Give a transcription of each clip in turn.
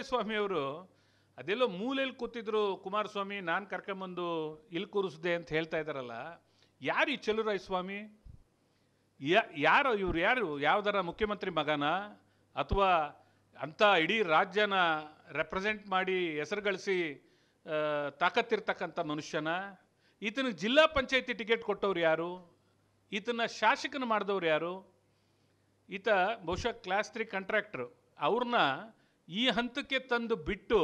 ಸ್ವಾಮಿಯವರು ಅದೆಲ್ಲೋ ಮೂಲೆಯಲ್ಲಿ ಕೂತಿದ್ರು ಕುಮಾರಸ್ವಾಮಿ ನಾನು ಕರ್ಕೊಂಬಂದು ಇಲ್ಲಿ ಕೂರಿಸ್ದೆ ಅಂತ ಹೇಳ್ತಾ ಇದ್ದಾರಲ್ಲ ಯಾರು ಈ ಚೆಲುರಾಯ ಸ್ವಾಮಿ ಯಾ ಯಾರು ಇವ್ರು ಯಾರು ಯಾವ್ದಾರ ಮುಖ್ಯಮಂತ್ರಿ ಮಗನ ಅಥವಾ ಅಂಥ ಇಡೀ ರಾಜ್ಯನ ರೆಪ್ರೆಸೆಂಟ್ ಮಾಡಿ ಹೆಸರು ಗಳಿಸಿ ಆ, ತಾಕತ್ತಿರ್ತಕ್ಕಂಥ ಮನುಷ್ಯನ ಈತನಿಗೆ ಜಿಲ್ಲಾ ಪಂಚಾಯತಿ ಟಿಕೆಟ್ ಕೊಟ್ಟವ್ರು ಯಾರು ಈತನ ಶಾಸಕನ ಮಾಡಿದವ್ರು ಯಾರು ಈತ ಬಹುಶಃ ಕ್ಲಾಸ್ ತ್ರೀ ಕಾಂಟ್ರಾಕ್ಟ್ರು ಅವ್ರನ್ನ ಈ ಹಂತಕ್ಕೆ ತಂದು ಬಿಟ್ಟು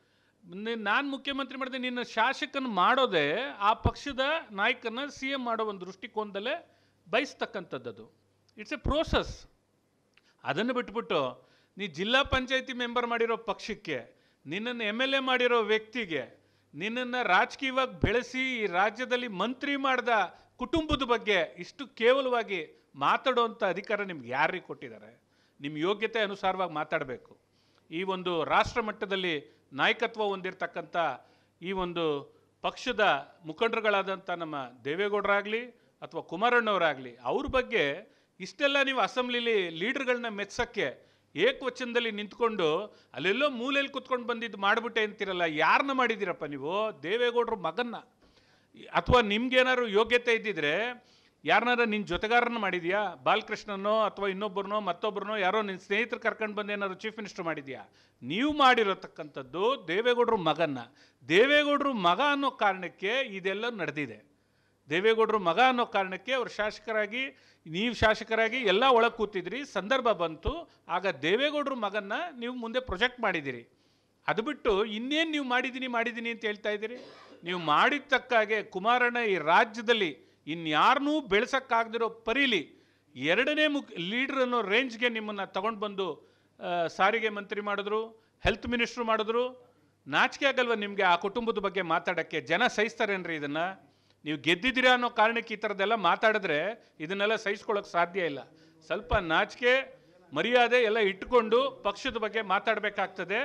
ನಾನು ಮುಖ್ಯಮಂತ್ರಿ ಮಾಡಿದೆ ನಿನ್ನ ಶಾಸಕನ ಮಾಡೋದೇ ಆ ಪಕ್ಷದ ನಾಯಕನ ಸಿ ಎಂ ಮಾಡೋ ಒಂದು ದೃಷ್ಟಿಕೋನದಲ್ಲೇ ಬಯಸ್ತಕ್ಕಂಥದ್ದು ಇಟ್ಸ್ ಎ ಪ್ರೋಸೆಸ್ ಅದನ್ನು ಬಿಟ್ಬಿಟ್ಟು ನೀ ಜಿಲ್ಲಾ ಪಂಚಾಯತಿ ಮೆಂಬರ್ ಮಾಡಿರೋ ಪಕ್ಷಕ್ಕೆ ನಿನ್ನನ್ನು ಎಮ್ ಎಲ್ ಎ ಮಾಡಿರೋ ವ್ಯಕ್ತಿಗೆ ನಿನ್ನನ್ನು ರಾಜಕೀಯವಾಗಿ ಬೆಳೆಸಿ ಈ ರಾಜ್ಯದಲ್ಲಿ ಮಂತ್ರಿ ಮಾಡಿದ ಕುಟುಂಬದ ಬಗ್ಗೆ ಇಷ್ಟು ಕೇವಲವಾಗಿ ಮಾತಾಡುವಂಥ ಅಧಿಕಾರ ನಿಮ್ಗೆ ಯಾರಿಗೆ ಕೊಟ್ಟಿದ್ದಾರೆ ನಿಮ್ಮ ಯೋಗ್ಯತೆ ಅನುಸಾರವಾಗಿ ಮಾತಾಡಬೇಕು ಈ ಒಂದು ರಾಷ್ಟ್ರ ಮಟ್ಟದಲ್ಲಿ ನಾಯಕತ್ವ ಹೊಂದಿರತಕ್ಕಂಥ ಈ ಒಂದು ಪಕ್ಷದ ಮುಖಂಡರುಗಳಾದಂಥ ನಮ್ಮ ದೇವೇಗೌಡರಾಗಲಿ ಅಥವಾ ಕುಮಾರಣ್ಣವರಾಗಲಿ ಅವ್ರ ಬಗ್ಗೆ ಇಷ್ಟೆಲ್ಲ ನೀವು ಅಸೆಂಬ್ಲಿಲಿ ಲೀಡರ್ಗಳನ್ನ ಮೆಚ್ಚಕ್ಕೆ ಏಕವಚನದಲ್ಲಿ ನಿಂತ್ಕೊಂಡು ಅಲ್ಲೆಲ್ಲೋ ಮೂಲೆಯಲ್ಲಿ ಕುತ್ಕೊಂಡು ಬಂದಿದ್ದು ಮಾಡಿಬಿಟ್ಟೆ ಅಂತೀರಲ್ಲ ಯಾರನ್ನ ಮಾಡಿದ್ದೀರಪ್ಪ ನೀವು ದೇವೇಗೌಡರ ಮಗನ್ನ ಅಥವಾ ನಿಮ್ಗೇನಾದ್ರು ಯೋಗ್ಯತೆ ಇದ್ದಿದ್ರೆ ಯಾರನ್ನಾರ ನಿನ್ನ ಜೊತೆಗಾರನ ಮಾಡಿದ್ಯಾ ಬಾಲಕೃಷ್ಣನೋ ಅಥವಾ ಇನ್ನೊಬ್ಬರನೋ ಮತ್ತೊಬ್ಬರನೋ ಯಾರೋ ನಿನ್ನ ಸ್ನೇಹಿತರು ಕರ್ಕೊಂಡು ಬಂದು ಏನಾದ್ರು ಚೀಫ್ ಮಿನಿಸ್ಟರ್ ಮಾಡಿದ್ಯಾ ನೀವು ಮಾಡಿರತಕ್ಕಂಥದ್ದು ದೇವೇಗೌಡರ ಮಗನ್ನ ದೇವೇಗೌಡರು ಮಗ ಅನ್ನೋ ಕಾರಣಕ್ಕೆ ಇದೆಲ್ಲ ನಡೆದಿದೆ ದೇವೇಗೌಡರು ಮಗ ಅನ್ನೋ ಕಾರಣಕ್ಕೆ ಅವ್ರು ಶಾಸಕರಾಗಿ ನೀವು ಶಾಸಕರಾಗಿ ಎಲ್ಲ ಒಳಗೆ ಕೂತಿದ್ರಿ ಸಂದರ್ಭ ಬಂತು ಆಗ ದೇವೇಗೌಡರ ಮಗನ್ನ ನೀವು ಮುಂದೆ ಪ್ರೊಜೆಕ್ಟ್ ಮಾಡಿದ್ದೀರಿ ಅದು ಬಿಟ್ಟು ಇನ್ನೇನು ನೀವು ಮಾಡಿದ್ದೀನಿ ಮಾಡಿದ್ದೀನಿ ಅಂತ ಹೇಳ್ತಾ ಇದ್ದೀರಿ ನೀವು ಮಾಡಿದ ತಕ್ಕಾಗೆ ಕುಮಾರಣ್ಣ ಈ ರಾಜ್ಯದಲ್ಲಿ ಇನ್ಯಾರನ್ನೂ ಬೆಳೆಸೋಕ್ಕಾಗದಿರೋ ಪರಿಲಿ ಎರಡನೇ ಮುಖ್ ಲೀಡ್ರ್ ಅನ್ನೋ ರೇಂಜ್ಗೆ ನಿಮ್ಮನ್ನು ತಗೊಂಡು ಬಂದು ಆ, ಸಾರಿಗೆ ಮಂತ್ರಿ ಮಾಡಿದ್ರು ಹೆಲ್ತ್ ಮಿನಿಸ್ಟ್ರು ಮಾಡಿದ್ರು ನಾಚಿಕೆ ಆಗಲ್ವ ನಿಮಗೆ ಆ ಕುಟುಂಬದ ಬಗ್ಗೆ ಮಾತಾಡೋಕ್ಕೆ ಜನ ಸಹಿಸ್ತಾರೇನ್ರಿ ಇದನ್ನು ನೀವು ಗೆದ್ದಿದ್ದೀರಾ ಅನ್ನೋ ಕಾರಣಕ್ಕೆ ಈ ಥರದ್ದೆಲ್ಲ ಮಾತಾಡಿದ್ರೆ ಇದನ್ನೆಲ್ಲ ಸಹಿಸ್ಕೊಳ್ಳೋಕೆ ಸಾಧ್ಯ ಇಲ್ಲ ಸ್ವಲ್ಪ ನಾಚಿಕೆ ಮರ್ಯಾದೆ ಎಲ್ಲ ಇಟ್ಕೊಂಡು ಪಕ್ಷದ ಬಗ್ಗೆ ಮಾತಾಡಬೇಕಾಗ್ತದೆ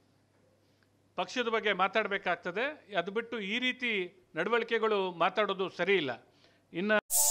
ಪಕ್ಷದ ಬಗ್ಗೆ ಮಾತಾಡಬೇಕಾಗ್ತದೆ ಅದು ಬಿಟ್ಟು ಈ ರೀತಿ ನಡವಳಿಕೆಗಳು ಮಾತಾಡೋದು ಸರಿ ಇಲ್ಲ ಇನ್ನು